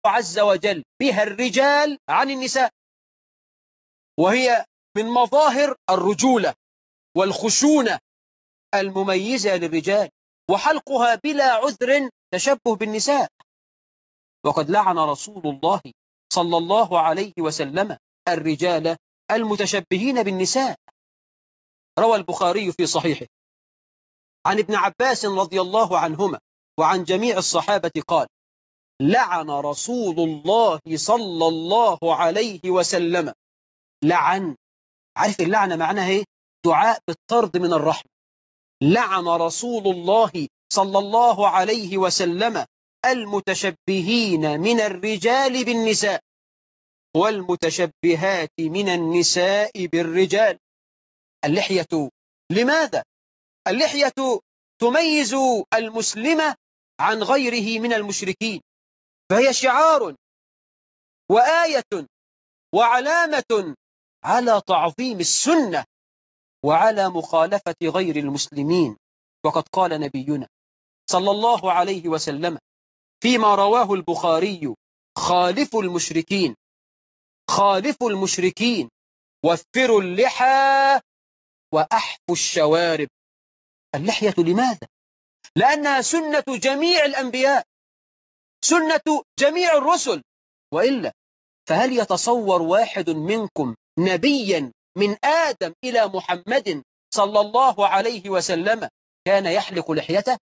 عز وجل بها الرجال عن النساء وهي من مظاهر الرجولة والخشونة المميزة للرجال وحلقها بلا عذر تشبه بالنساء وقد لعن رسول الله صلى الله عليه وسلم الرجال المتشبهين بالنساء روى البخاري في صحيحه عن ابن عباس رضي الله عنهما وعن جميع الصحابة قال لعن رسول الله صلى الله عليه وسلم لعن عارف اللعنة معناها ايه دعاء بالطرد من الرحمة لعن رسول الله صلى الله عليه وسلم المتشبهين من الرجال بالنساء والمتشبهات من النساء بالرجال اللحية لماذا؟ اللحية تميز المسلمة عن غيره من المشركين فهي شعار وآية وعلامة على تعظيم السنة وعلى مخالفة غير المسلمين وقد قال نبينا صلى الله عليه وسلم فيما رواه البخاري خالفوا المشركين خالفوا المشركين وفروا اللحى وأحفوا الشوارب اللحية لماذا؟ لأنها سنة جميع الأنبياء سنة جميع الرسل وإلا فهل يتصور واحد منكم نبيا من آدم إلى محمد صلى الله عليه وسلم كان يحلق لحيته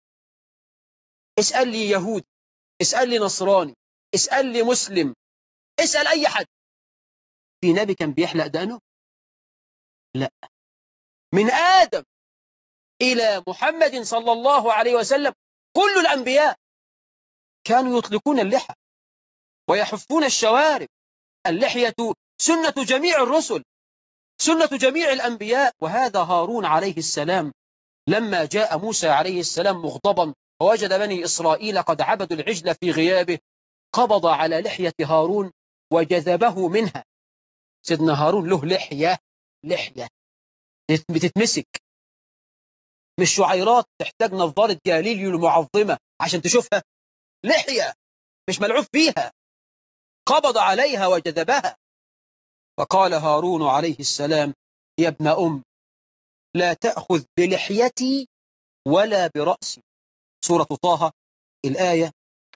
اسأل لي يهود اسأل لي نصراني اسأل لي مسلم اسأل أي حد في نبي كان بيحلق دانه لا من آدم إلى محمد صلى الله عليه وسلم كل الأنبياء كانوا يطلقون اللحى ويحفون الشوارب اللحية سنة جميع الرسل سنة جميع الأنبياء وهذا هارون عليه السلام لما جاء موسى عليه السلام مغضبا ووجد بني إسرائيل قد عبدوا العجل في غيابه قبض على لحية هارون وجذبه منها سيدنا هارون له لحية لحية بتتمسك مش شعيرات تحتاج نظارة جاليليو المعظمة عشان تشوفها لحية مش ملعوب فيها قبض عليها وجذبها فقال هارون عليه السلام يا ابن أم لا تأخذ بلحيتي ولا برأسي سورة طه الآية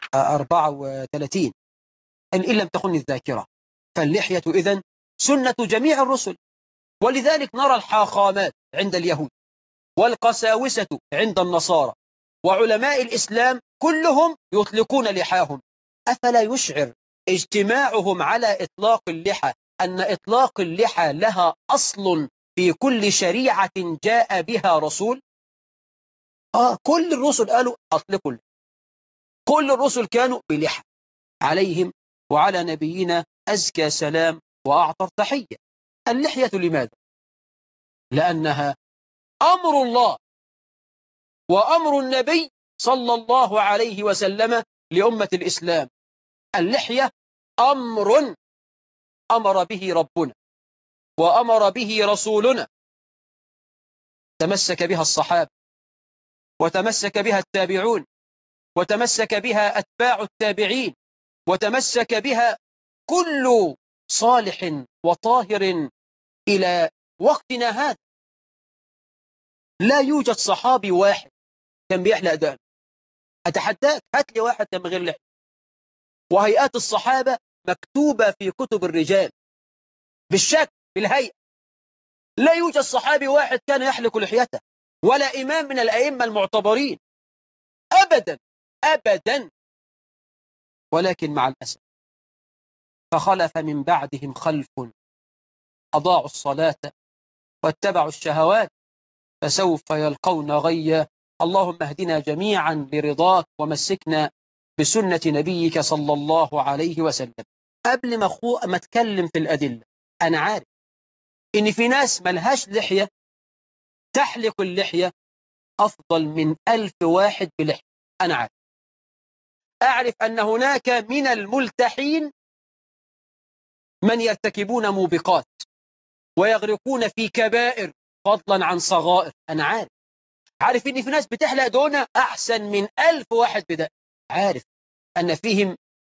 34 إن لم تخن الذاكرة فاللحية إذن سنة جميع الرسل ولذلك نرى الحاخامات عند اليهود والقساوسة عند النصارى وعلماء الإسلام كلهم يطلقون لحاهم أفلا يشعر اجتماعهم على إطلاق اللحى أن إطلاق اللحى لها أصل في كل شريعة جاء بها رسول آه كل الرسل قالوا أطلقوا اللحى كل الرسل كانوا بلحى عليهم وعلى نبينا أزكى سلام وأعطر تحية اللحية لماذا؟ لأنها أمر الله وأمر النبي صلى الله عليه وسلم لأمة الإسلام اللحية أمر أمر به ربنا وأمر به رسولنا تمسك بها الصحابة وتمسك بها التابعون وتمسك بها أتباع التابعين وتمسك بها كل صالح وطاهر إلى وقتنا هذا لا يوجد صحابي واحد كان بيحلق دقن أتحداك هات لي واحد كان غير لحية وهيئات الصحابة مكتوبة في كتب الرجال بالشكل بالهيئة لا يوجد صحابي واحد كان يحلق لحيته ولا إمام من الأئمة المعتبرين أبدا أبدا ولكن مع الأسف فخلف من بعدهم خلف أضاعوا الصلاة واتبعوا الشهوات فسوف يلقون غيا اللهم اهدنا جميعا لرضاك ومسكنا بسنة نبيك صلى الله عليه وسلم قبل ما أخو ما اتكلم في الأدلة أنا عارف إن في ناس ملهاش لحية تحلق اللحية أفضل من ألف واحد بلحية أنا عارف أعرف أن هناك من الملتحين من يرتكبون موبقات ويغرقون في كبائر فضلا عن صغائر أنا عارف عارف إن في ناس بتحلق دون أحسن من ألف واحد بدأ عارف أن فيهم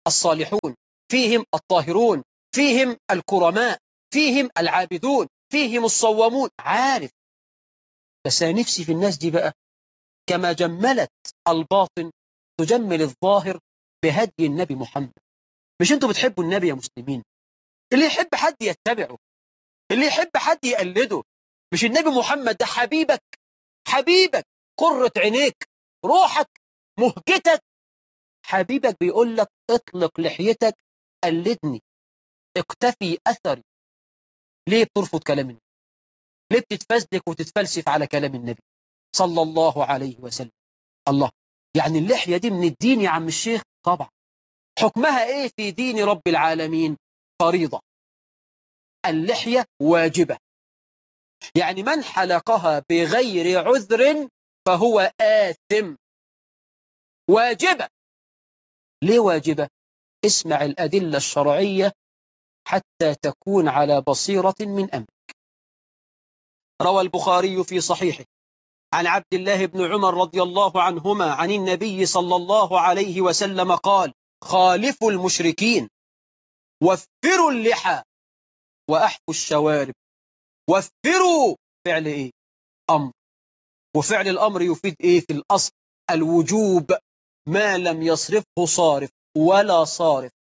الصالحون فيهم الطاهرون فيهم الكرماء فيهم العابدون فيهم الصوامون عارف بس أنا نفسي في الناس دي بقى كما جملت الباطن تجمل الظاهر بهدي النبي محمد مش انتوا بتحبوا النبي يا مسلمين اللي يحب حد يتبعه اللي يحب حد يقلده مش النبي محمد ده حبيبك حبيبك قرة عينيك روحك مهجتك حبيبك بيقول لك اطلق لحيتك قلدني اقتفي أثري ليه بترفض كلام النبي ليه بتتفزلك وتتفلسف على كلام النبي صلى الله عليه وسلم الله يعني اللحية دي من الدين يا عم الشيخ طبعا حكمها ايه في دين رب العالمين فريضة اللحية واجبة يعني من حلقها بغير عذر فهو آثم واجبة ليه واجبة اسمع الأدلة الشرعية حتى تكون على بصيرة من أمرك روى البخاري في صحيحه عن عبد الله بن عمر رضي الله عنهما عن النبي صلى الله عليه وسلم قال خالفوا المشركين وفروا اللحى وأحفوا الشوارب وفروا فعل إيه أمر وفعل الأمر يفيد إيه في الأصل الوجوب ما لم يصرفه صارف ولا صارف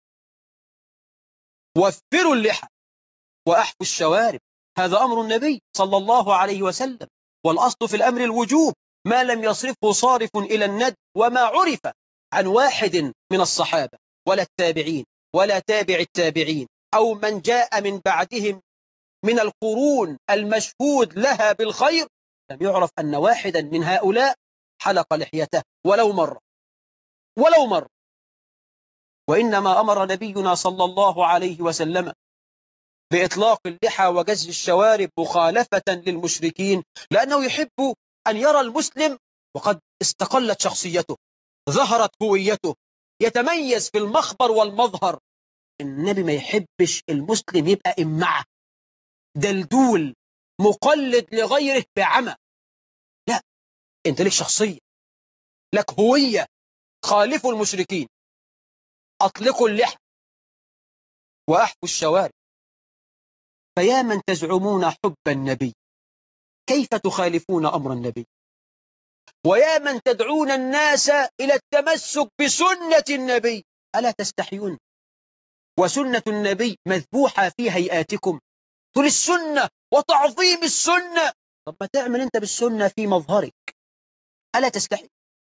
وفروا اللحى وأحفوا الشوارب هذا أمر النبي صلى الله عليه وسلم والأصل في الأمر الوجوب ما لم يصرفه صارف إلى الند وما عرف عن واحد من الصحابة ولا التابعين ولا تابع التابعين أو من جاء من بعدهم من القرون المشهود لها بالخير لم يعرف أن واحدا من هؤلاء حلق لحيته ولو مرة ولو مرة وإنما أمر نبينا صلى الله عليه وسلم بإطلاق اللحى وجز الشوارب مخالفة للمشركين لأنه يحب أن يرى المسلم وقد استقلت شخصيته ظهرت هويته يتميز في المخبر والمظهر النبي ما يحبش المسلم يبقى إمعة دلدول مقلد لغيره بعمى لا انت لك شخصية لك هوية خالفوا المشركين أطلقوا اللحى وأحفوا الشوارب فيا من تزعمون حب النبي كيف تخالفون أمر النبي ويا من تدعون الناس إلى التمسك بسنة النبي ألا تستحيون وسنة النبي مذبوحة في هيئاتكم تقول السنة وتعظيم السنة طب ما تعمل أنت بالسنة في مظهرك ألا تستحي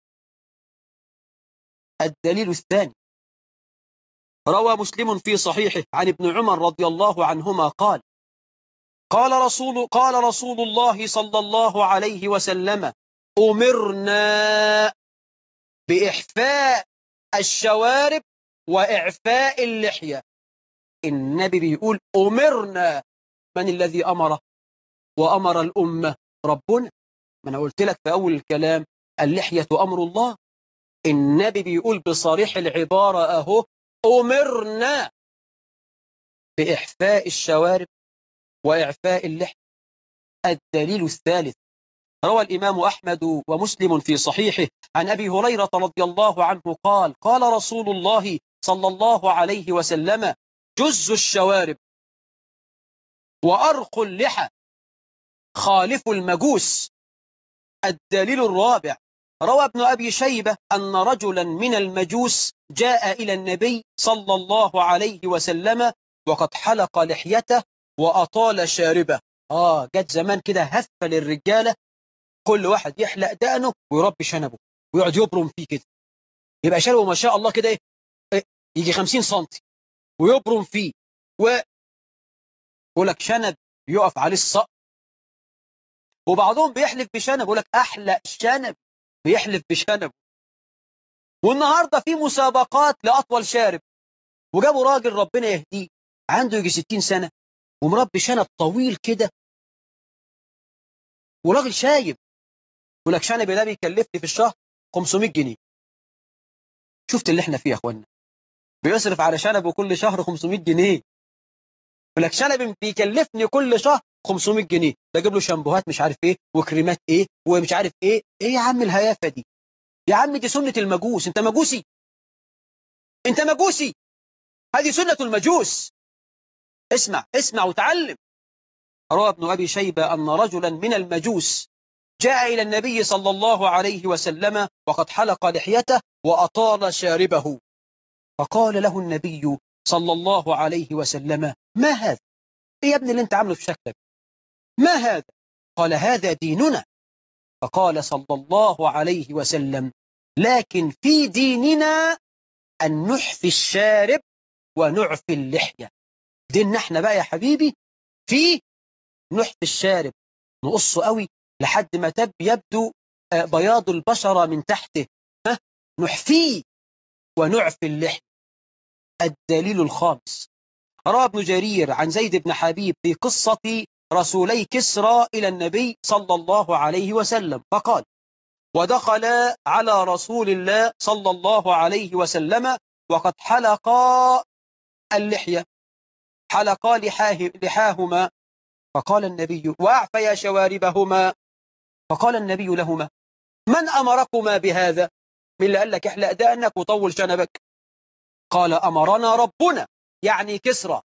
الدليل الثاني روى مسلم في صحيحه عن ابن عمر رضي الله عنهما قال قال رسول قال رسول الله صلى الله عليه وسلم أمرنا بإحفاء الشوارب وإعفاء اللحية النبي بيقول أمرنا من الذي أمره وأمر الأمة ربنا ما أنا قلت لك في أول الكلام اللحية أمر الله النبي بيقول بصريح العبارة أهو أمرنا بإحفاء الشوارب وإعفاء اللحية الدليل الثالث روى الإمام أحمد ومسلم في صحيحه عن أبي هريرة رضي الله عنه قال قال رسول الله صلى الله عليه وسلم جز الشوارب وأرق اللحى خالف المجوس الدليل الرابع روى ابن أبي شيبة أن رجلا من المجوس جاء إلى النبي صلى الله عليه وسلم وقد حلق لحيته وأطال شاربه آه جت زمان كده هفة للرجالة كل واحد يحلق دقنه ويربي شنبه ويقعد يبرم فيه كده يبقى شنبه ما شاء الله كده ايه يجي 50 سنتي ويبرم فيه و يقول لك شنب يقف عليه الصقر وبعضهم بيحلف بشنب يقول لك احلق شنب بيحلف بشنب والنهارده في مسابقات لاطول شارب وجابوا راجل ربنا يهديه عنده يجي 60 سنه ومربي شنب طويل كده وراجل شايب يقول لك شنبي ده بيكلفني في الشهر 500 جنيه شفت اللي احنا فيه يا اخوانا بيصرف على شنبه كل شهر 500 جنيه يقول لك شنبي بيكلفني كل شهر 500 جنيه بجيب له شامبوهات مش عارف ايه وكريمات ايه ومش عارف ايه ايه يا عم الهيافه دي يا عم دي سنه المجوس انت مجوسي انت مجوسي هذه سنة المجوس اسمع اسمع وتعلم روى ابن أبي شيبة أن رجلا من المجوس جاء إلى النبي صلى الله عليه وسلم وقد حلق لحيته وأطال شاربه فقال له النبي صلى الله عليه وسلم ما هذا ايه يا ابني اللي انت عامله في شكلك ما هذا قال هذا ديننا فقال صلى الله عليه وسلم لكن في ديننا أن نحفي الشارب ونعفي اللحية ديننا احنا بقى يا حبيبي في نحفي الشارب نقصه قوي لحد ما تب يبدو بياض البشرة من تحته ها نحفيه ونعفي اللحية الدليل الخامس روى ابن جرير عن زيد بن حبيب في قصة رسولي كسرى إلى النبي صلى الله عليه وسلم فقال ودخل على رسول الله صلى الله عليه وسلم وقد حلقا اللحية حلقا لحاه لحاهما فقال النبي وأعفيا شواربهما فقال النبي لهما من أمركما بهذا من اللي قال لك احلق دقنك وطول شنبك قال أمرنا ربنا يعني كسرى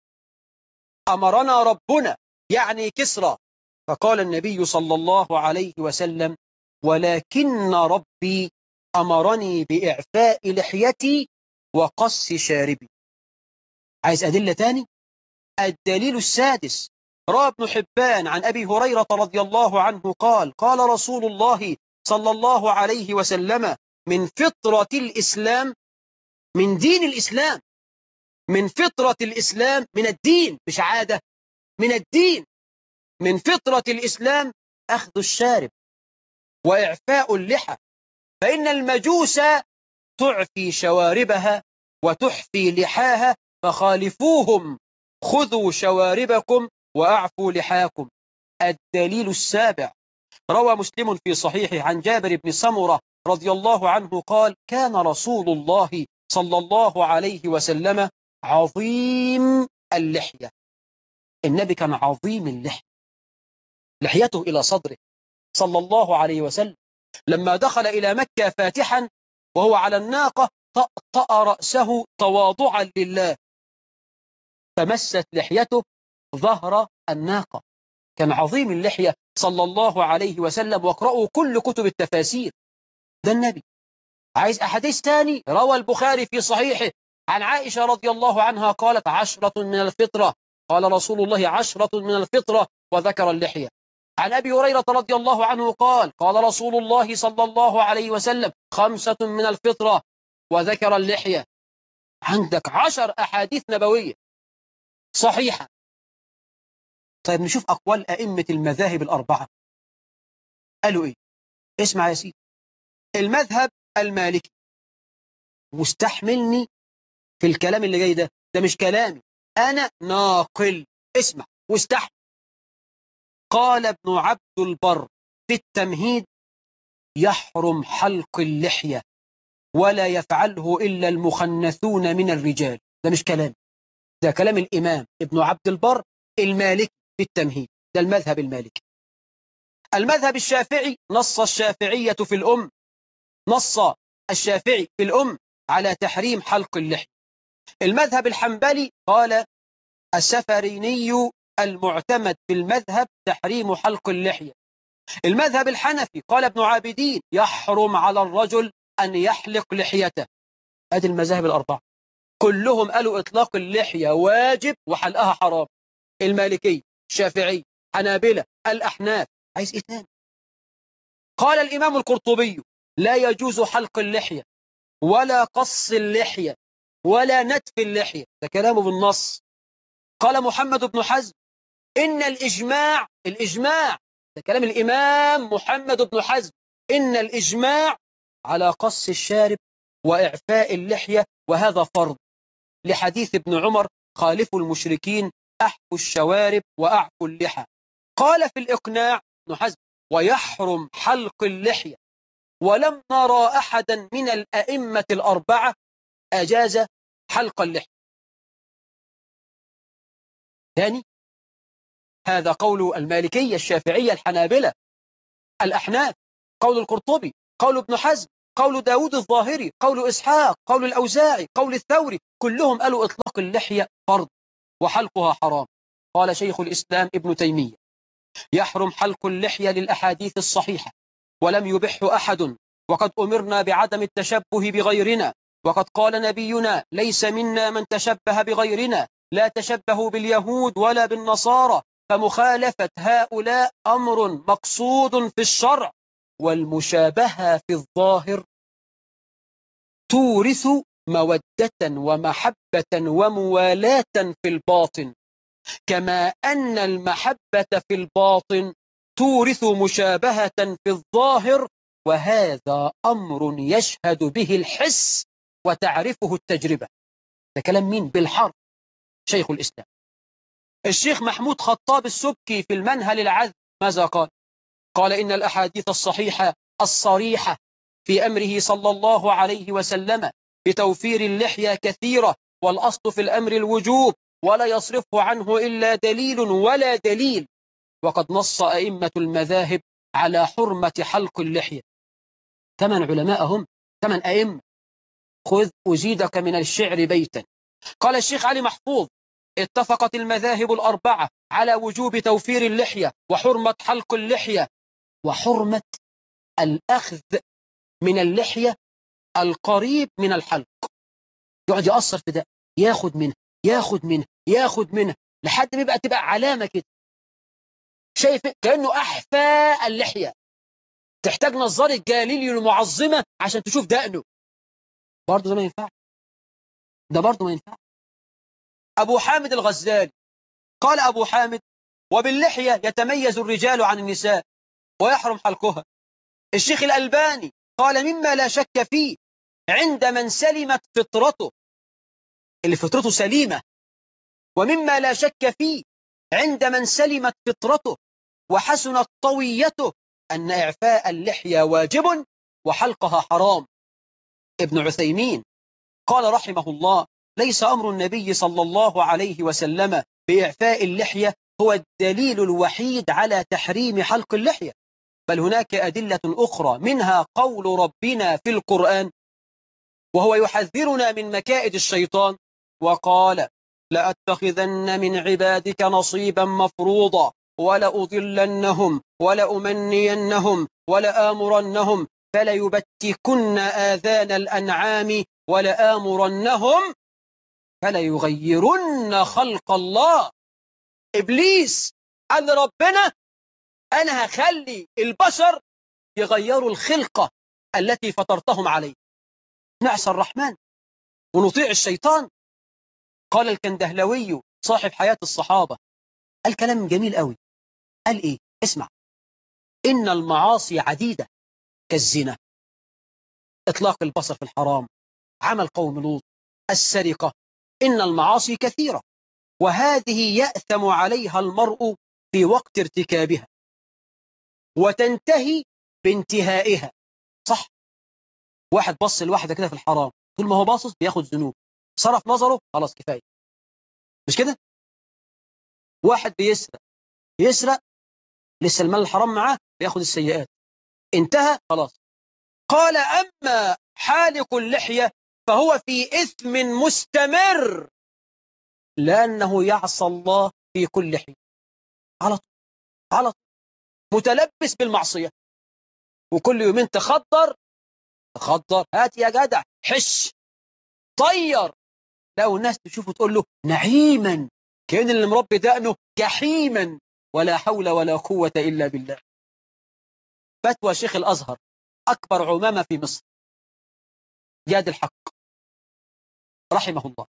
أمرنا ربنا يعني كسرى فقال النبي صلى الله عليه وسلم ولكن ربي أمرني بإعفاء لحيتي وقص شاربي عايز أدلة تاني الدليل السادس روى ابن حبان عن أبي هريرة رضي الله عنه قال قال رسول الله صلى الله عليه وسلم من فطرة الإسلام من دين الإسلام من فطرة الإسلام من الدين مش عادة من الدين من فطرة الإسلام أخذ الشارب وإعفاء اللحى فإن المجوس تعفي شواربها وتحفي لحاها فخالفوهم خذوا شواربكم وأعفوا لحاكم الدليل السابع روى مسلم في صحيحه عن جابر بن سمرة رضي الله عنه قال كان رسول الله صلى الله عليه وسلم عظيم اللحية النبي كان عظيم اللحية لحيته إلى صدره صلى الله عليه وسلم لما دخل إلى مكة فاتحا وهو على الناقة طأطأ رأسه تواضعا لله فمست لحيته ظهر الناقة كان عظيم اللحية صلى الله عليه وسلم واقرأوا كل كتب التفاسير ده النبي عايز أحاديث تاني روى البخاري في صحيحه عن عائشة رضي الله عنها قالت عشرة من الفطرة قال رسول الله عشرة من الفطرة وذكر اللحية عن أبي هريرة رضي الله عنه قال قال رسول الله صلى الله عليه وسلم خمسة من الفطرة وذكر اللحية عندك عشر أحاديث نبوية صحيحة طيب نشوف أقوال أئمة المذاهب الأربعة قالوا إيه اسمع يا سيدي المذهب المالكي واستحملني في الكلام اللي جاي ده ده مش كلامي أنا ناقل اسمع واستحمل قال ابن عبد البر في التمهيد يحرم حلق اللحية ولا يفعله إلا المخنثون من الرجال ده مش كلام ده كلام الإمام ابن عبد البر المالكي في التمهيد ده المذهب المالكي المذهب الشافعي نص الشافعية في الأم نص الشافعي في الأم على تحريم حلق اللحية المذهب الحنبلي قال السفريني المعتمد في المذهب تحريم حلق اللحية المذهب الحنفي قال ابن عابدين يحرم على الرجل أن يحلق لحيته هذه المذاهب الأربعة كلهم قالوا إطلاق اللحية واجب وحلقها حرام المالكي الشافعي حنابلة الأحناف عايز إيه تاني قال الإمام القرطبي لا يجوز حلق اللحية ولا قص اللحية ولا نتف اللحية ده كلامه بالنص قال محمد بن حزم إن الإجماع الإجماع ده كلام الإمام محمد بن حزم إن الإجماع على قص الشارب وإعفاء اللحية وهذا فرض لحديث ابن عمر خالفوا المشركين أحفوا الشوارب وأعفوا اللحى قال في الإقناع ابن حزم ويحرم حلق اللحية ولم نرى أحدا من الأئمة الأربعة أجاز حلق اللحية ثاني هذا قول المالكية الشافعية الحنابلة الأحناف قول القرطبي قول ابن حزم قول داود الظاهري قول إسحاق قول الأوزاعي قول الثوري كلهم قالوا إطلاق اللحية فرض وحلقها حرام قال شيخ الإسلام ابن تيمية يحرم حلق اللحية للأحاديث الصحيحة ولم يبح أحد وقد أمرنا بعدم التشبه بغيرنا وقد قال نبينا ليس منا من تشبه بغيرنا لا تشبهوا باليهود ولا بالنصارى فمخالفة هؤلاء أمر مقصود في الشرع والمشابهة في الظاهر تورث مودة ومحبة وموالاة في الباطن كما أن المحبة في الباطن تورث مشابهة في الظاهر وهذا أمر يشهد به الحس وتعرفه التجربة ده كلام مين بالحرف شيخ الإسلام الشيخ محمود خطاب السبكي في المنهل العذب ماذا قال قال إن الأحاديث الصحيحة الصريحة في أمره صلى الله عليه وسلم بتوفير اللحية كثيرة والأصل في الأمر الوجوب ولا يصرفه عنه إلا دليل ولا دليل وقد نص أئمة المذاهب على حرمة حلق اللحية ثمن علماءهم ثمن أئمة خذ أزيدك من الشعر بيتا قال الشيخ علي محفوظ اتفقت المذاهب الأربعة على وجوب توفير اللحية وحرمة حلق اللحية وحرمة الأخذ من اللحية القريب من الحلق يقعد يأثر في ده ياخد منه ياخد منه ياخد منه لحد ما يبقى تبقى علامة كده شايف كأنه أحفى اللحية تحتاج نظارة جاليليو المعظمة عشان تشوف دقنه برضه ده ما ينفع ده برضه ما ينفع أبو حامد الغزالي قال أبو حامد وباللحية يتميز الرجال عن النساء ويحرم حلقها الشيخ الألباني قال مما لا شك فيه عند من سلمت فطرته اللي فطرته سليمة ومما لا شك فيه عند من سلمت فطرته وحسنت طويته أن إعفاء اللحية واجب وحلقها حرام ابن عثيمين قال رحمه الله ليس أمر النبي صلى الله عليه وسلم بإعفاء اللحية هو الدليل الوحيد على تحريم حلق اللحية بل هناك أدلة أخرى منها قول ربنا في القرآن وهو يحذرنا من مكائد الشيطان وقال لأتخذن من عبادك نصيبا مفروضا ولأضلنهم ولأمنينهم ولآمرنهم فليبتكن آذان الأنعام ولآمرنهم فليغيرن خلق الله إبليس قال ربنا أنا هخلي البشر يغيروا الخلقة التي فطرتهم عليه نعصى الرحمن ونطيع الشيطان قال الكندهلوي صاحب حياة الصحابة قال كلام جميل قوي قال إيه اسمع إن المعاصي عديدة كالزنا إطلاق البصر في الحرام عمل قوم لوط السرقة إن المعاصي كثيرة وهذه يأثم عليها المرء في وقت ارتكابها وتنتهي بانتهائها صح واحد بص لواحدة كده في الحرام طول ما هو باصص بياخد ذنوب صرف نظره خلاص كفاية مش كده واحد بيسرق يسرق لسه المال الحرام معاه بياخد السيئات انتهى خلاص قال أما حالق اللحية فهو في إثم مستمر لأنه يعصى الله في كل حين على طول على طول متلبس بالمعصية وكل يومين تخدر تخدر هات يا جدع حش طير لو الناس تشوفه تقول له نعيما كأن اللي مربي دقنه جحيما ولا حول ولا قوة إلا بالله فتوى شيخ الأزهر أكبر عمامة في مصر جاد الحق رحمه الله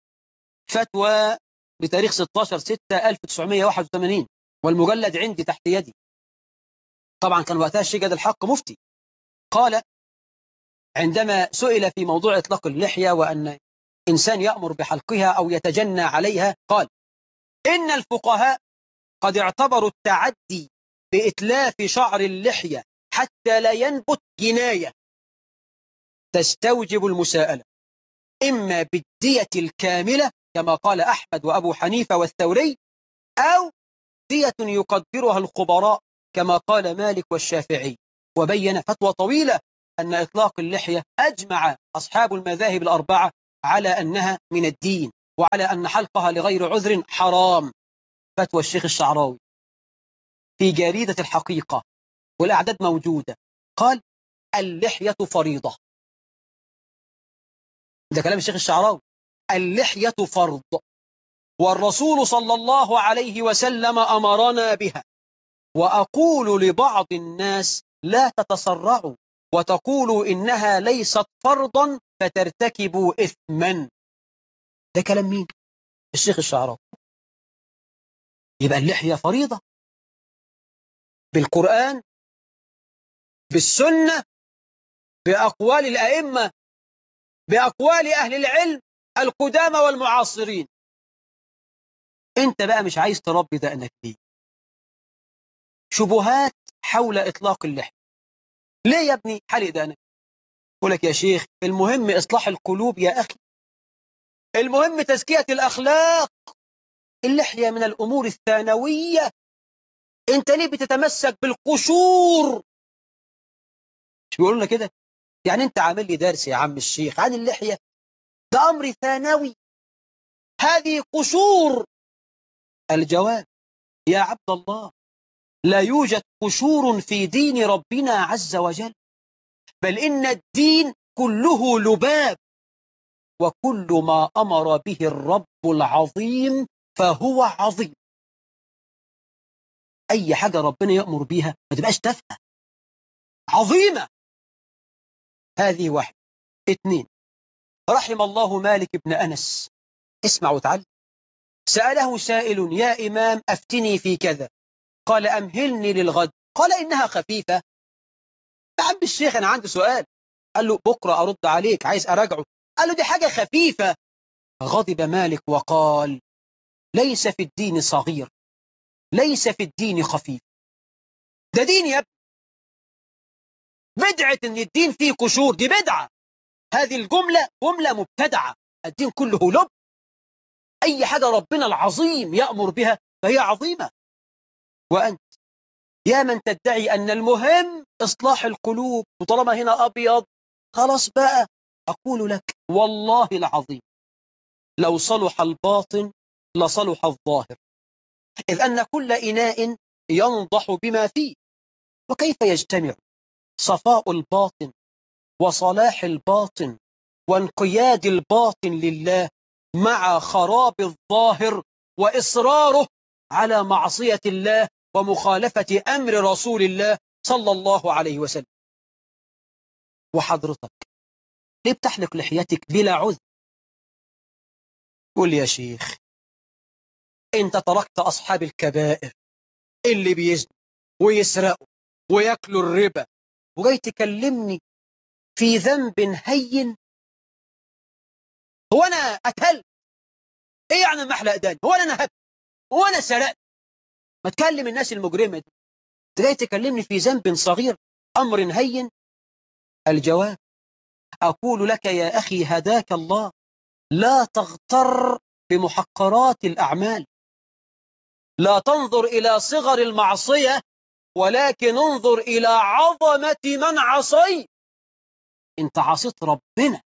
فتوى بتاريخ 16 6 1981 والمجلد عندي تحت يدي طبعا كان وقتها الشيخ جاد الحق مفتي قال عندما سئل في موضوع إطلاق اللحية وأن إنسان يأمر بحلقها أو يتجنى عليها قال إن الفقهاء قد اعتبروا التعدي بإتلاف شعر اللحية حتى لا ينبت جناية تستوجب المساءلة إما بالدية الكاملة كما قال أحمد وأبو حنيفة والثوري أو دية يقدرها الخبراء كما قال مالك والشافعي وبين فتوى طويلة أن إطلاق اللحية أجمع أصحاب المذاهب الأربعة على أنها من الدين وعلى أن حلقها لغير عذر حرام فتوى الشيخ الشعراوي في جريدة الحقيقة والأعداد موجودة قال اللحية فريضة ده كلام الشيخ الشعراوي اللحية فرض والرسول صلى الله عليه وسلم أمرنا بها وأقول لبعض الناس لا تتسرعوا وتقولوا إنها ليست فرضا فترتكبوا إثما ده كلام مين؟ الشيخ الشعراوي يبقى اللحية فريضة بالقرآن بالسنة بأقوال الأئمة بأقوال أهل العلم القدامى والمعاصرين انت بقى مش عايز تربي دقنك ليه شبهات حول إطلاق اللحية ليه يا ابني حلق دقنك يقول لك يا شيخ المهم إصلاح القلوب يا أخي المهم تزكية الأخلاق اللحية من الأمور الثانوية انت ليه بتتمسك بالقشور مش بيقولوا لنا كده يعني انت عامل لي درس يا عم الشيخ عن اللحية ده أمر ثانوي هذه قشور الجواب يا عبد الله لا يوجد قشور في دين ربنا عز وجل بل إن الدين كله لباب وكل ما أمر به الرب العظيم فهو عظيم أي حاجة ربنا يأمر بيها ما تبقاش تافهة عظيمة هذه واحد اثنين رحم الله مالك بن أنس اسمع وتعلم سأله سائل يا إمام أفتني في كذا قال أمهلني للغد قال إنها خفيفة يا عم الشيخ أنا عندي سؤال قال له بكرة أرد عليك عايز أراجعه قال له دي حاجة خفيفة غضب مالك وقال ليس في الدين صغير ليس في الدين خفيف ده دين يا ابني بدعة ان الدين فيه قشور دي بدعة هذه الجملة جملة مبتدعة الدين كله لب أي حاجة ربنا العظيم يأمر بها فهي عظيمة وأنت يا من تدعي أن المهم إصلاح القلوب وطالما هنا أبيض خلاص بقى أقول لك والله العظيم لو صلح الباطن لصلح الظاهر إذ أن كل إناء ينضح بما فيه وكيف يجتمع صفاء الباطن وصلاح الباطن وانقياد الباطن لله مع خراب الظاهر وإصراره على معصية الله ومخالفة أمر رسول الله صلى الله عليه وسلم وحضرتك ليه بتحلق لحيتك بلا عذر قول يا شيخ انت تركت أصحاب الكبائر اللي بيزنوا ويسرقوا ويأكلوا الربا وجاي تكلمني في ذنب هين هو أنا أكلت إيه يعني محلق داني هو أنا نهبت هو أنا سرقت ما تكلم الناس المجرمة دي انت جاي تكلمني في ذنب صغير أمر هين الجواب أقول لك يا أخي هداك الله لا تغتر بمحقرات الأعمال لا تنظر إلى صغر المعصية ولكن انظر إلى عظمة من عصي انت عصيت ربنا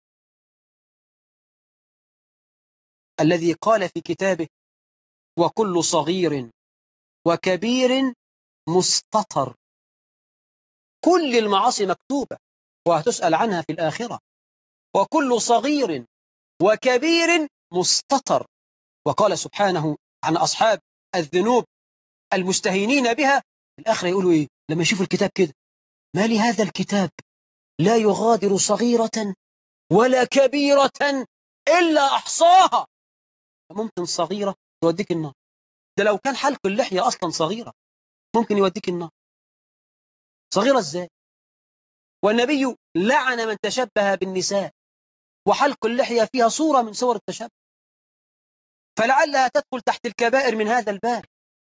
الذي قال في كتابه وكل صغير وكبير مستطر كل المعاصي مكتوبة وهتسأل عنها في الآخرة وكل صغير وكبير مستطر وقال سبحانه عن أصحاب الذنوب المستهينين بها في الآخرة يقولوا إيه لما يشوفوا الكتاب كده ما لهذا الكتاب لا يغادر صغيرة ولا كبيرة إلا أحصاها ممكن صغيرة توديك النار ده لو كان حلق اللحية أصلا صغيرة ممكن يوديك النار صغيرة ازاي والنبي لعن من تشبه بالنساء وحلق اللحية فيها صورة من صور التشبه فلعلها تدخل تحت الكبائر من هذا الباب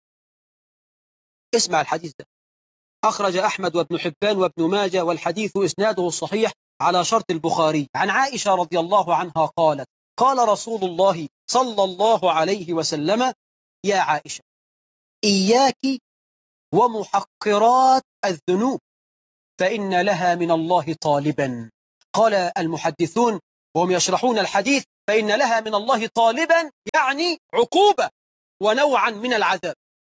اسمع الحديث ده أخرج أحمد وابن حبان وابن ماجة والحديث إسناده صحيح على شرط البخاري عن عائشة رضي الله عنها قالت قال رسول الله صلى الله عليه وسلم يا عائشة إياك ومحقرات الذنوب فإن لها من الله طالبا قال المحدثون وهم يشرحون الحديث فإن لها من الله طالبا يعني عقوبة ونوعا من العذاب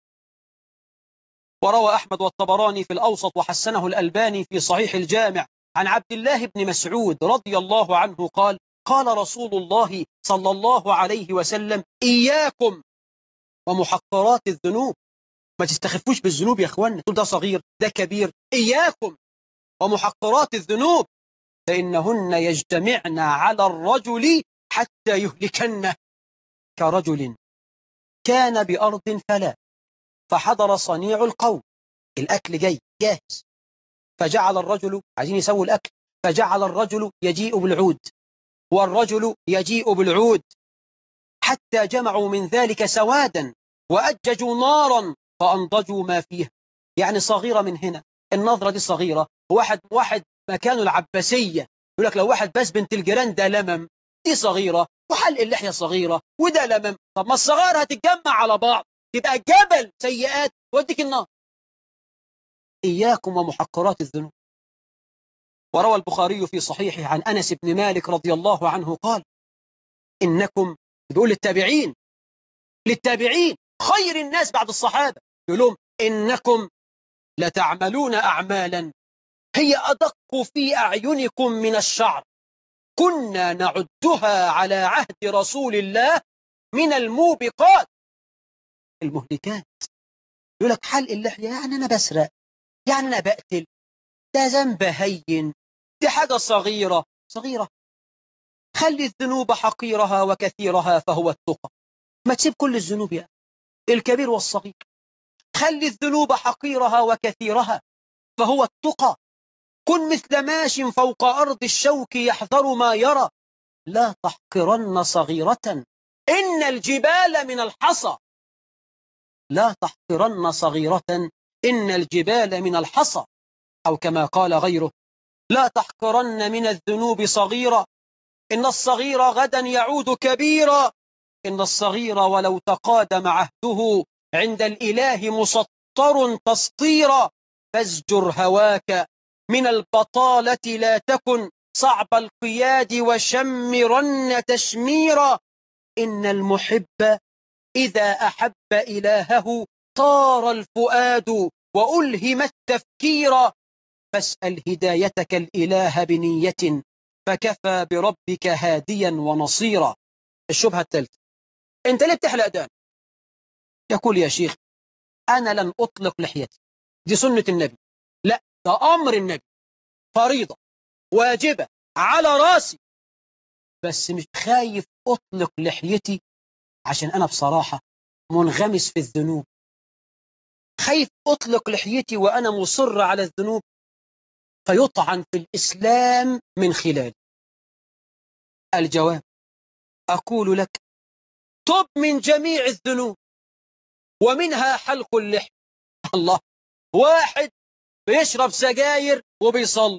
وروى أحمد والطبراني في الأوسط وحسنه الألباني في صحيح الجامع عن عبد الله بن مسعود رضي الله عنه قال قال رسول الله صلى الله عليه وسلم إياكم ومحقرات الذنوب ما تستخفوش بالذنوب يا اخوان تقول ده صغير ده كبير إياكم ومحقرات الذنوب فإنهن يجتمعن على الرجل حتى يهلكن كرجل كان بأرض فلا فحضر صنيع القوم الأكل جاي جاهز فجعل الرجل عايزين يسووا الأكل فجعل الرجل يجيء بالعود والرجل يجيء بالعود حتى جمعوا من ذلك سوادا وأججوا نارا فأنضجوا ما فيها يعني صغيرة من هنا النظرة دي صغيرة واحد واحد مكانه العباسية يقول لك لو واحد بس بنت الجيران ده لمم دي صغيرة وحلق اللحية صغيرة وده لمم طب ما الصغار هتتجمع على بعض تبقى جبل سيئات وديك النار إياكم ومحقرات الذنوب وروى البخاري في صحيحه عن أنس بن مالك رضي الله عنه قال إنكم بيقول للتابعين للتابعين خير الناس بعد الصحابة يقول لهم إنكم لتعملون أعمالا هي أدق في أعينكم من الشعر كنا نعدها على عهد رسول الله من الموبقات المهلكات يقول لك حلق اللحية يعني أنا بسرق يعني أنا بقتل ده ذنب هين دي حاجة صغيرة صغيرة خلي الذنوب حقيرها وكثيرها فهو التقى ما تسيب كل الذنوب يا الكبير والصغير خلي الذنوب حقيرها وكثيرها فهو التقى كن مثل ماش فوق أرض الشوك يحذر ما يرى لا تحقرن صغيرة إن الجبال من الحصى لا تحقرن صغيرة إن الجبال من الحصى أو كما قال غيره لا تحقرن من الذنوب صغيرة إن الصغير غدا يعود كبيرا إن الصغير ولو تقادم عهده عند الإله مسطر تسطيرا فازجر هواك من البطالة لا تكن صعب القياد وشمرن تشميرا إن المحب إذا أحب إلهه طار الفؤاد وألهم التفكير فاسأل هدايتك الإله بنية فكفى بربك هاديا ونصيرا الشبهة الثالثة انت ليه بتحلق دان يقول يا شيخ أنا لن أطلق لحيتي دي سنة النبي لا ده أمر النبي فريضة واجبة على راسي بس مش خايف أطلق لحيتي عشان أنا بصراحة منغمس في الذنوب خايف أطلق لحيتي وأنا مصر على الذنوب فيطعن في الإسلام من خلال الجواب أقول لك تب من جميع الذنوب ومنها حلق اللحم الله واحد بيشرب سجاير وبيصلي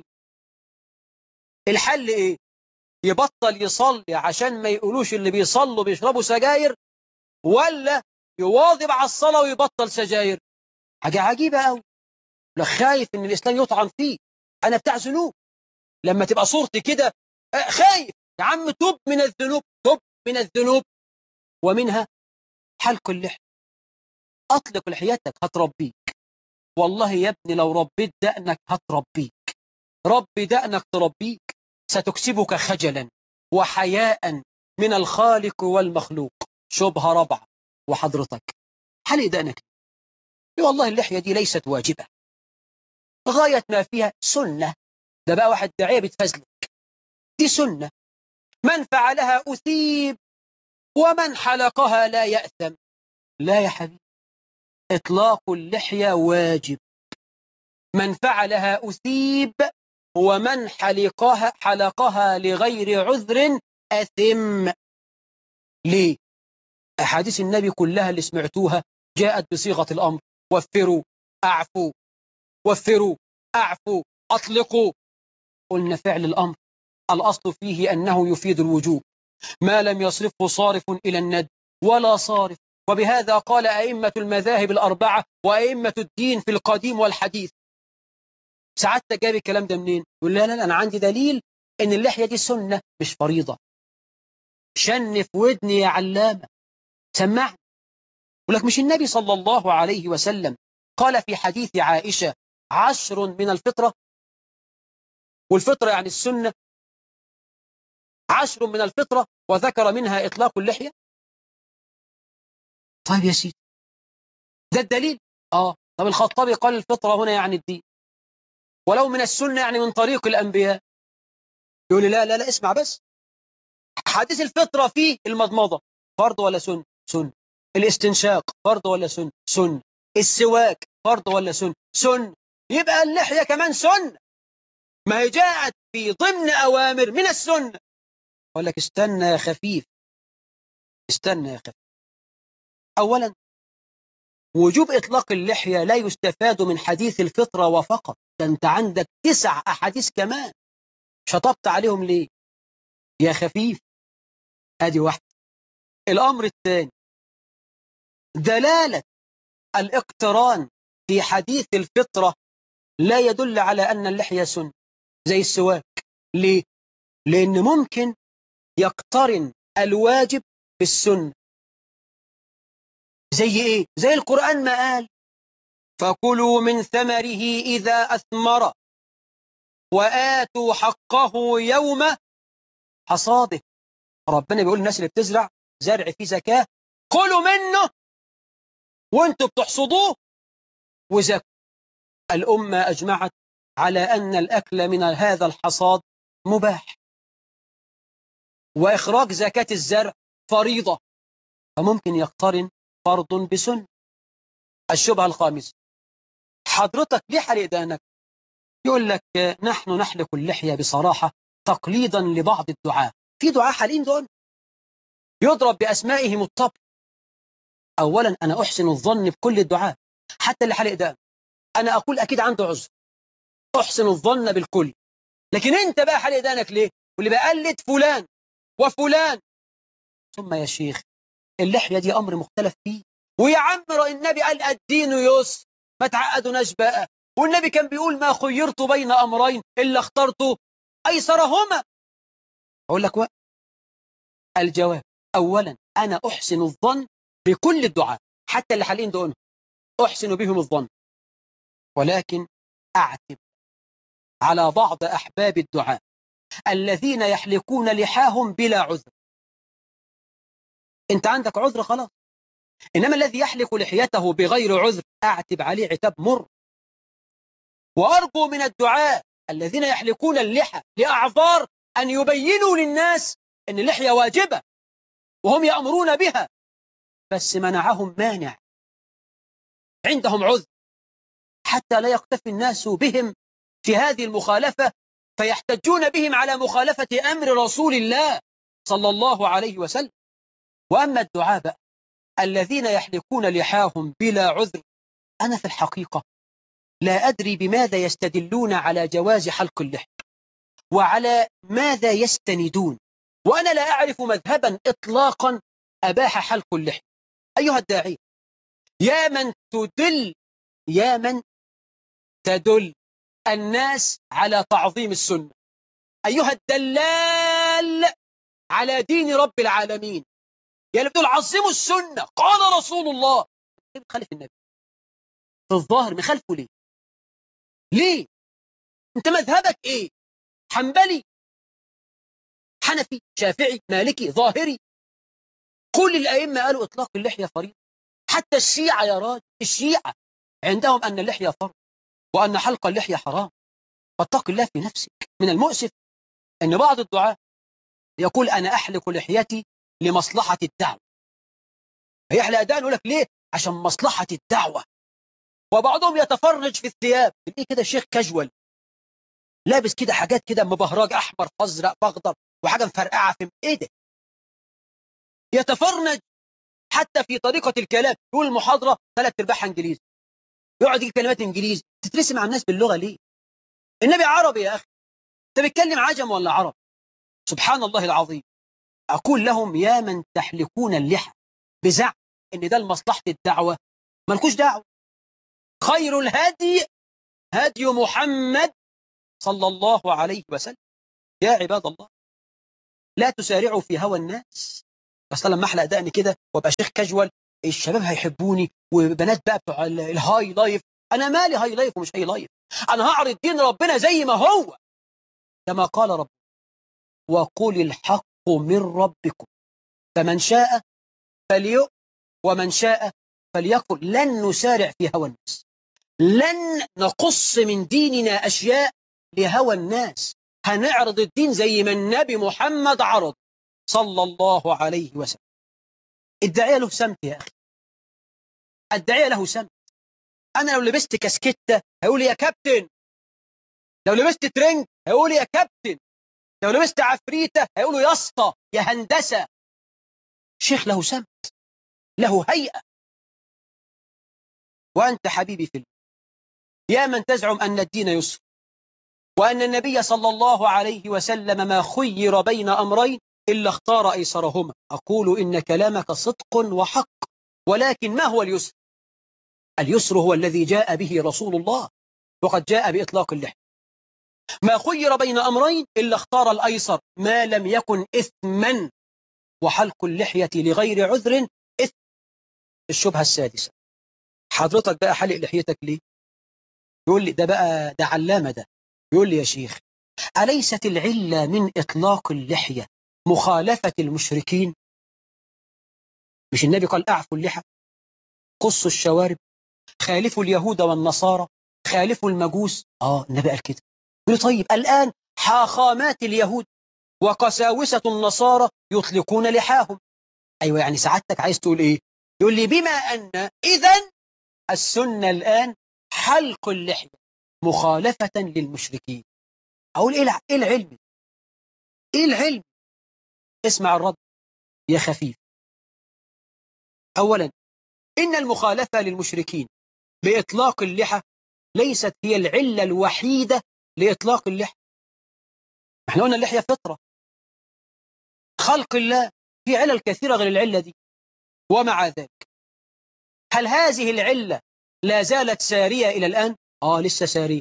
الحل ايه يبطل يصلي عشان ما يقولوش اللي بيصلوا بيشربوا سجاير ولا يواظب على الصلاة ويبطل سجاير حاجة عجيبة قوي لا خايف ان الاسلام يطعن فيه انا بتاع ذنوب لما تبقى صورتي كده خايف يا عم تب من الذنوب تب من الذنوب ومنها حلق اللحم اطلق لحيتك هتربيك والله يا ابني لو ربيت دقنك هتربيك ربي دقنك تربيك ستكسبك خجلا وحياء من الخالق والمخلوق شبهة رابعة وحضرتك حلق دقنك والله اللحية دي ليست واجبة غاية ما فيها سنة ده بقى واحد داعية بتفزلك دي سنة من فعلها أثيب ومن حلقها لا يأثم لا يا حبيبي إطلاق اللحية واجب من فعلها أثيب ومن حلقها, حلقها لغير عذر أثم ليه أحاديث النبي كلها اللي سمعتوها جاءت بصيغة الأمر وفروا أعفوا وفروا أعفوا أطلقوا قلنا فعل الأمر الأصل فيه أنه يفيد الوجوب ما لم يصرفه صارف إلى الند ولا صارف وبهذا قال أئمة المذاهب الأربعة وأئمة الدين في القديم والحديث سعادتك جايب الكلام ده منين يقول لا لا لا انا عندي دليل ان اللحيه دي سنه مش فريضه شنف ودني يا علامه سمعني يقول لك مش النبي صلى الله عليه وسلم قال في حديث عائشه عشر من الفطره والفطره يعني السنه عشر من الفطره وذكر منها اطلاق اللحيه طيب يا سيدي ده الدليل اه طب الخطابي قال الفطره هنا يعني الدين ولو من السنة يعني من طريق الأنبياء يقول لي لا لا لا اسمع بس حديث الفطرة فيه المضمضة فرض ولا سن سن الاستنشاق فرض ولا سن سن السواك فرض ولا سن سن يبقى اللحية كمان سن ما هي جاءت في ضمن أوامر من السنة أقول لك استنى يا خفيف استنى يا خفيف أولا وجوب إطلاق اللحية لا يستفاد من حديث الفطرة وفقط ده أنت عندك تسع أحاديث كمان شطبت عليهم ليه يا خفيف أدي واحدة الأمر الثاني دلالة الاقتران في حديث الفطرة لا يدل على أن اللحية سن زي السواك ليه؟ لأن ممكن يقترن الواجب بالسنة زي إيه؟ زي القرآن ما قال فكلوا من ثمره إذا أثمر وآتوا حقه يوم حصاده ربنا بيقول الناس اللي بتزرع زرع فيه زكاة كلوا منه وانتوا بتحصدوه وزكوا الأمة أجمعت على أن الأكل من هذا الحصاد مباح وإخراج زكاة الزرع فريضة فممكن يقترن فرض بسن الشبهة الخامسة حضرتك ليه حلق دانك يقول لك نحن نحلق اللحية بصراحة تقليدا لبعض الدعاء في دعاء حالين دول يضرب بأسمائهم الطب أولا أنا أحسن الظن بكل الدعاء حتى اللي حلق دان أنا أقول أكيد عنده عذر أحسن الظن بالكل لكن أنت بقى حلق دانك ليه واللي بقلد فلان وفلان ثم يا شيخ اللحية دي أمر مختلف فيه ويا عم النبي قال الدين يسر ما تعقدوناش بقى والنبي كان بيقول ما خيرت بين أمرين إلا اخترت أيسرهما أقول لك وقت الجواب أولا أنا أحسن الظن بكل الدعاء حتى اللي حالين دون أحسن بهم الظن ولكن أعتب على بعض أحباب الدعاء الذين يحلقون لحاهم بلا عذر انت عندك عذر خلاص إنما الذي يحلق لحيته بغير عذر أعتب عليه عتاب مر وأرجو من الدعاء الذين يحلقون اللحى لأعذار أن يبينوا للناس أن اللحية واجبة وهم يأمرون بها بس منعهم مانع عندهم عذر حتى لا يقتفي الناس بهم في هذه المخالفة فيحتجون بهم على مخالفة أمر رسول الله صلى الله عليه وسلم وأما الدعاء بقى الذين يحلقون لحاهم بلا عذر أنا في الحقيقة لا أدري بماذا يستدلون على جواز حلق اللحى وعلى ماذا يستندون وأنا لا أعرف مذهبا إطلاقا أباح حلق اللحى أيها الداعي يا من تدل يا من تدل الناس على تعظيم السنة أيها الدلال على دين رب العالمين يا اللي بتقول عظموا السنة قال رسول الله ليه بتخالف النبي في الظاهر مخالفه ليه ليه انت مذهبك ايه حنبلي حنفي شافعي مالكي ظاهري كل الأئمة قالوا إطلاق اللحية فريضة حتى الشيعة يا راجل الشيعة عندهم أن اللحية فرض وأن حلق اللحية حرام فاتق الله في نفسك من المؤسف أن بعض الدعاة يقول أنا أحلق لحيتي لمصلحة الدعوة هيحلق دان يقول لك ليه عشان مصلحة الدعوة وبعضهم يتفرج في الثياب ايه كده شيخ كاجوال لابس كده حاجات كده مبهرج احمر ازرق باخضر وحاجه مفرقعه في ايه ده يتفرج حتى في طريقه الكلام يقول المحاضره ثلاث ارباعها انجليزي يقعد يجيب كلمات انجليزي تترسم على الناس باللغه ليه النبي عربي يا اخي انت بتتكلم عجم ولا عرب سبحان الله العظيم اقول لهم يا من تحلقون اللحى بزعم ان ده لمصلحه الدعوه مالكوش دعوه خير الهدي هدي محمد صلى الله عليه وسلم يا عباد الله لا تسارعوا في هوى الناس بس لما احلق دقني كده وابقى شيخ كاجوال الشباب هيحبوني وبنات بقى بتوع الهاي لايف انا مالي هاي لايف ومش هاي لايف انا هعرض دين ربنا زي ما هو كما قال رب وقل الحق من ربكم فمن شاء فليؤ ومن شاء فليكفر لن نسارع في هوى الناس لن نقص من ديننا أشياء لهوى الناس هنعرض الدين زي ما النبي محمد عرض صلى الله عليه وسلم الداعية له سمت يا أخي الداعية له سمت أنا لو لبست كاسكتة هيقول يا كابتن لو لبست ترنج هيقول يا كابتن لو لبست عفريتة هيقولوا يا اسطى يا هندسة شيخ له سمت له هيئة وأنت حبيبي في الله يا من تزعم أن الدين يسر وأن النبي صلى الله عليه وسلم ما خير بين أمرين إلا اختار أيسرهما أقول إن كلامك صدق وحق ولكن ما هو اليسر اليسر هو الذي جاء به رسول الله وقد جاء بإطلاق اللحية ما خير بين أمرين إلا اختار الأيسر ما لم يكن إثما وحلق اللحية لغير عذر إثم الشبهة السادسة حضرتك بقى حلق لحيتك ليه يقول لي ده بقى ده علامة ده يقول لي يا شيخ أليست العلة من إطلاق اللحية مخالفة المشركين مش النبي قال أعفوا اللحى قصوا الشوارب خالفوا اليهود والنصارى خالفوا المجوس آه النبي قال كده يقول طيب الآن حاخامات اليهود وقساوسة النصارى يطلقون لحاهم أيوة يعني سعادتك عايز تقول إيه يقول لي بما أن إذا السنة الآن حلق اللحية مخالفة للمشركين أقول إيه العلم إيه العلم اسمع الرد يا خفيف أولا إن المخالفة للمشركين بإطلاق اللحى ليست هي العلة الوحيدة لإطلاق اللحى احنا قلنا اللحية فطرة خلق الله في علل كثيرة غير العلة دي ومع ذلك هل هذه العلة لا زالت سارية إلى الآن؟ آه لسه سارية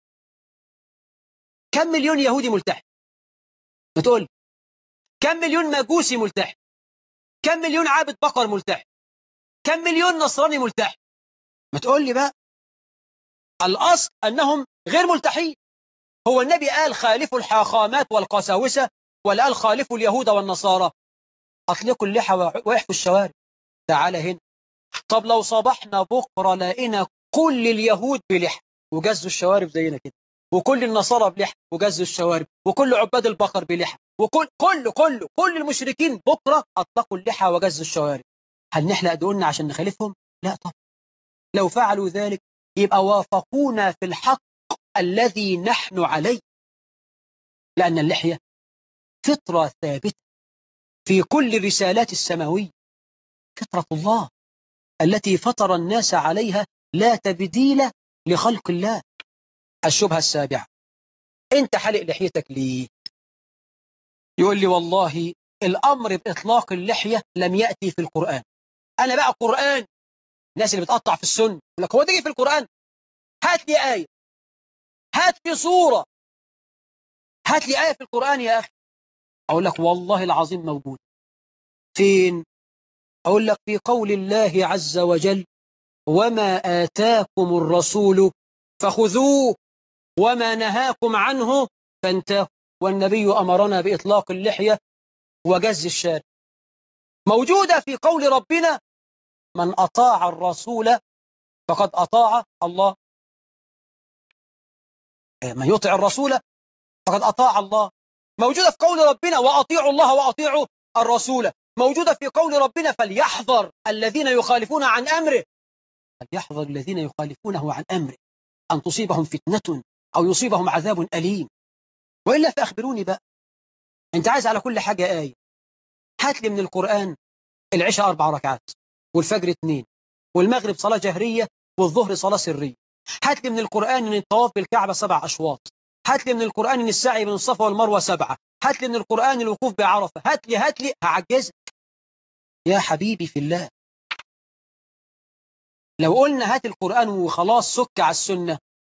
كم مليون يهودي ملتحي؟ ما تقول كم مليون مجوسي ملتحي؟ كم مليون عابد بقر ملتحي؟ كم مليون نصراني ملتحي؟ ما تقول لي بقى الأصل أنهم غير ملتحين هو النبي قال خالفوا الحاخامات والقساوسة ولا قال خالفوا اليهود والنصارى أطلقوا اللحى ويحفوا الشوارع تعال هنا طب لو صبحنا بكرة لقينا كل اليهود بلحى وجزوا الشوارب زينا كده وكل النصارى بلحى وجزوا الشوارب وكل عباد البقر بلحى وكل كل كل كل المشركين بكرة أطلقوا اللحى وجزوا الشوارب هل نحلق دقولنا عشان نخالفهم؟ لا طبعا لو فعلوا ذلك يبقى وافقونا في الحق الذي نحن عليه لأن اللحية فطرة ثابتة في كل الرسالات السماوية فطرة الله التي فطر الناس عليها لا تبديل لخلق الله الشبهة السابعة انت حلق لحيتك ليه يقول لي والله الأمر بإطلاق اللحية لم يأتي في القرآن أنا بقى قرآن الناس اللي بتقطع في السنة يقول لك هو تيجي في القرآن هات لي آية هات لي صورة هات لي آية في القرآن يا أخي أقول لك والله العظيم موجود فين أقول لك في قول الله عز وجل وما آتاكم الرسول فخذوه وما نهاكم عنه فانتهوا والنبي أمرنا بإطلاق اللحية وجز الشارع موجودة في قول ربنا من أطاع الرسول فقد أطاع الله من يطع الرسول فقد أطاع الله موجودة في قول ربنا وأطيعوا الله وأطيعوا الرسول موجودة في قول ربنا فليحذر الذين يخالفون عن أمره فليحذر الذين يخالفونه عن أمره أن تصيبهم فتنة أو يصيبهم عذاب أليم وإلا فأخبروني بقى أنت عايز على كل حاجة آية هات لي من القرآن العشاء أربع ركعات والفجر اثنين والمغرب صلاة جهرية والظهر صلاة سرية هات لي من القرآن أن الطواف بالكعبة سبع أشواط هات لي من القرآن أن السعي بين الصفا والمروة سبعة هات لي من القرآن الوقوف بعرفة هات لي هات لي هعجزك يا حبيبي في الله لو قلنا هات القرآن وخلاص سك على السنة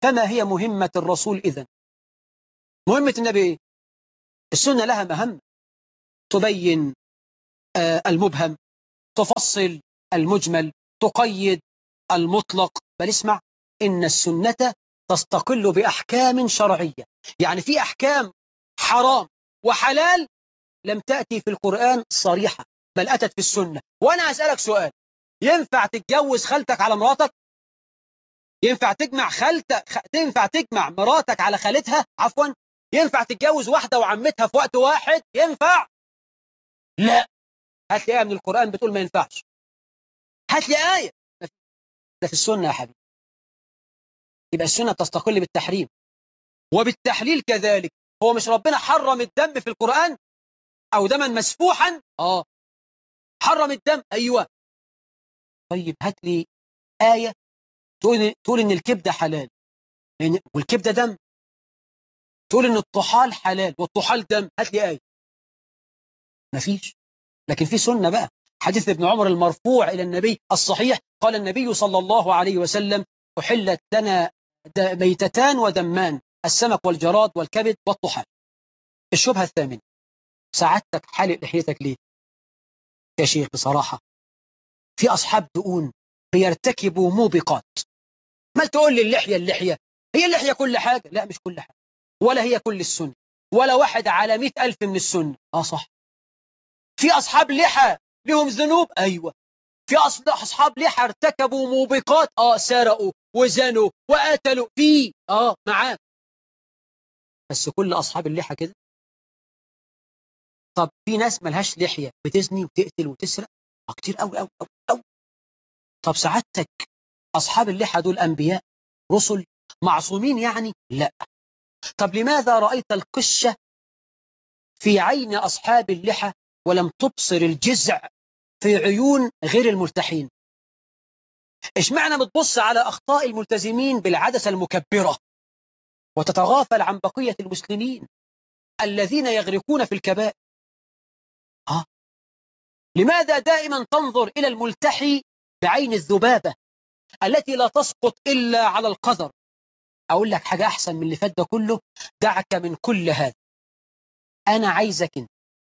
فما هي مهمة الرسول إذن مهمة النبي إيه؟ السنة لها مهمة تبين آه، المبهم تفصل المجمل تقيد المطلق بل اسمع إن السنة تستقل بأحكام شرعية يعني في أحكام حرام وحلال لم تأتي في القرآن صريحة بل أتت في السنة وأنا أسألك سؤال ينفع تتجوز خالتك على مراتك ينفع تجمع خالتك خ... تنفع تجمع مراتك على خالتها عفوا ينفع تتجوز واحدة وعمتها في وقت واحد ينفع لا هات لي آية من القرآن بتقول ما ينفعش هات لي آية ده في السنة يا حبيبي يبقى السنة تستقل بالتحريم وبالتحليل كذلك هو مش ربنا حرم الدم في القرآن أو دما مسفوحا آه حرم الدم أيوة طيب هات لي آية تقول تقول إن الكبدة حلال يعني والكبدة دم تقول إن الطحال حلال والطحال دم هات لي آية مفيش لكن في سنة بقى حديث ابن عمر المرفوع إلى النبي الصحيح قال النبي صلى الله عليه وسلم أحلت لنا ميتتان ودمان السمك والجراد والكبد والطحال الشبهة الثامنة سعادتك حالق لحيتك ليه يا شيخ بصراحة في أصحاب دقون بيرتكبوا موبقات ما تقول لي اللحية اللحية هي اللحية كل حاجة لا مش كل حاجة ولا هي كل السنة ولا واحد على مئة ألف من السنة آه صح في أصحاب لحى لهم ذنوب أيوة في أصحاب لحى ارتكبوا موبقات آه سرقوا وزنوا وقتلوا في آه معاه بس كل أصحاب اللحى كده طب في ناس ملهاش لحية بتزني وتقتل وتسرق آه كتير قوي قوي قوي طب سعادتك أصحاب اللحى دول أنبياء رسل معصومين يعني لا طب لماذا رأيت القشة في عين أصحاب اللحى ولم تبصر الجزع في عيون غير الملتحين إيش معنى بتبص على أخطاء الملتزمين بالعدسة المكبرة وتتغافل عن بقية المسلمين الذين يغرقون في الكبائر آه. لماذا دائما تنظر إلى الملتحي بعين الذبابة التي لا تسقط إلا على القذر أقول لك حاجة أحسن من اللي فات ده كله دعك من كل هذا أنا عايزك انت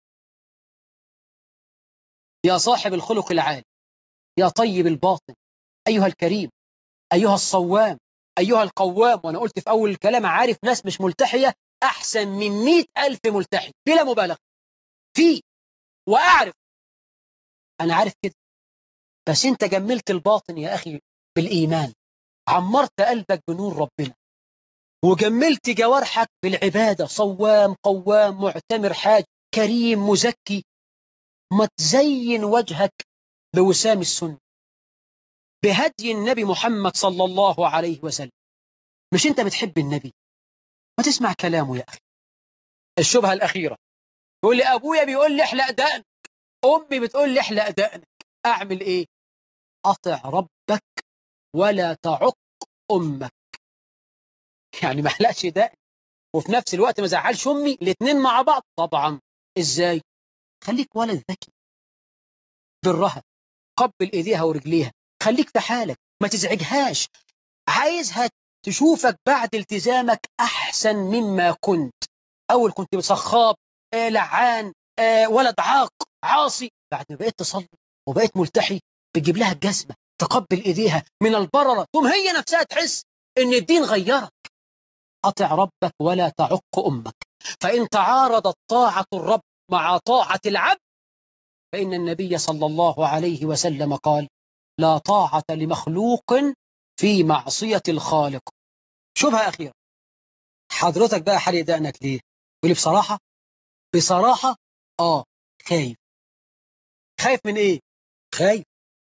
يا صاحب الخلق العالي يا طيب الباطن أيها الكريم أيها الصوام أيها القوام وأنا قلت في أول الكلام عارف ناس مش ملتحية أحسن من مئة ألف ملتحي بلا مبالغة في وأعرف أنا عارف كده بس أنت جملت الباطن يا أخي بالإيمان عمرت قلبك بنور ربنا وجملت جوارحك بالعبادة صوام قوام معتمر حاج كريم مزكي ما تزين وجهك بوسام السنة بهدي النبي محمد صلى الله عليه وسلم مش انت بتحب النبي ما تسمع كلامه يا أخي الشبهة الأخيرة يقول لي أبويا بيقول لي احلق دقنك أمي بتقول لي احلق دقنك أعمل إيه أطع ربك ولا تعق أمك يعني ما احلقش دقن وفي نفس الوقت ما زعلش أمي الاثنين مع بعض طبعا إزاي خليك ولد ذكي برها قبل ايديها ورجليها خليك في حالك ما تزعجهاش عايزها تشوفك بعد التزامك احسن مما كنت اول كنت صخاب آه لعان آه ولد عاق عاصي بعد ما بقيت تصلي وبقيت ملتحي بتجيب لها الجزمه تقبل ايديها من البرره ثم هي نفسها تحس ان الدين غيرك اطع ربك ولا تعق امك فان تعارضت طاعه الرب مع طاعة العبد فإن النبي صلى الله عليه وسلم قال لا طاعة لمخلوق في معصية الخالق شبهة أخيرة حضرتك بقى حالي دقنك ليه يقول بصراحة بصراحة آه خايف خايف من إيه خايف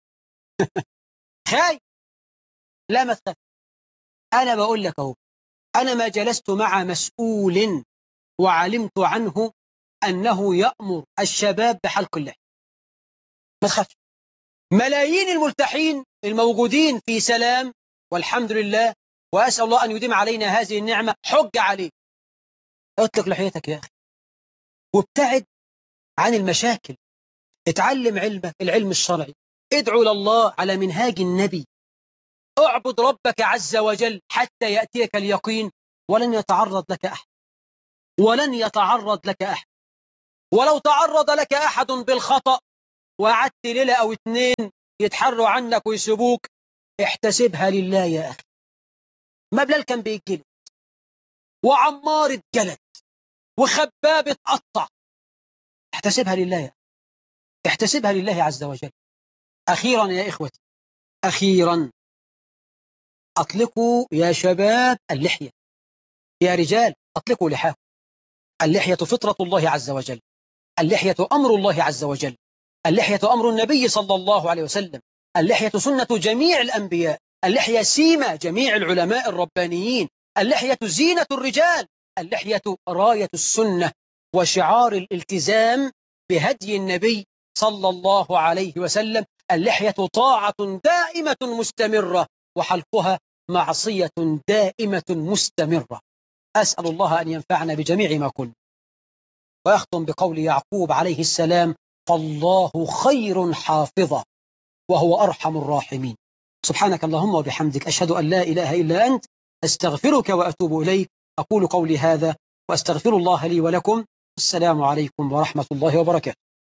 خايف لا ما تخاف أنا بقول لك أهو أنا ما جلست مع مسؤول وعلمت عنه أنه يأمر الشباب بحلق اللحية ما تخافش ملايين الملتحين الموجودين في سلام والحمد لله وأسأل الله أن يديم علينا هذه النعمة حج عليه اطلق لحيتك يا أخي وابتعد عن المشاكل اتعلم علمك العلم الشرعي ادعو لله على منهاج النبي اعبد ربك عز وجل حتى يأتيك اليقين ولن يتعرض لك أحد ولن يتعرض لك أحد ولو تعرض لك أحد بالخطأ وقعدت ليلة أو اتنين يتحروا عنك ويسيبوك احتسبها لله يا أخي ما بلال كان بيجلد وعمار اتجلد وخباب اتقطع احتسبها لله يا احتسبها لله عز وجل أخيرا يا إخوتي أخيرا أطلقوا يا شباب اللحية يا رجال أطلقوا لحاكم اللحية فطرة الله عز وجل اللحية أمر الله عز وجل اللحية أمر النبي صلى الله عليه وسلم اللحية سنة جميع الأنبياء اللحية سيمة جميع العلماء الربانيين اللحية زينة الرجال اللحية راية السنة وشعار الالتزام بهدي النبي صلى الله عليه وسلم اللحية طاعة دائمة مستمرة وحلقها معصية دائمة مستمرة أسأل الله أن ينفعنا بجميع ما كنا ويختم بقول يعقوب عليه السلام فالله خير حافظا وهو أرحم الراحمين سبحانك اللهم وبحمدك أشهد أن لا إله إلا أنت أستغفرك وأتوب إليك أقول قولي هذا وأستغفر الله لي ولكم السلام عليكم ورحمة الله وبركاته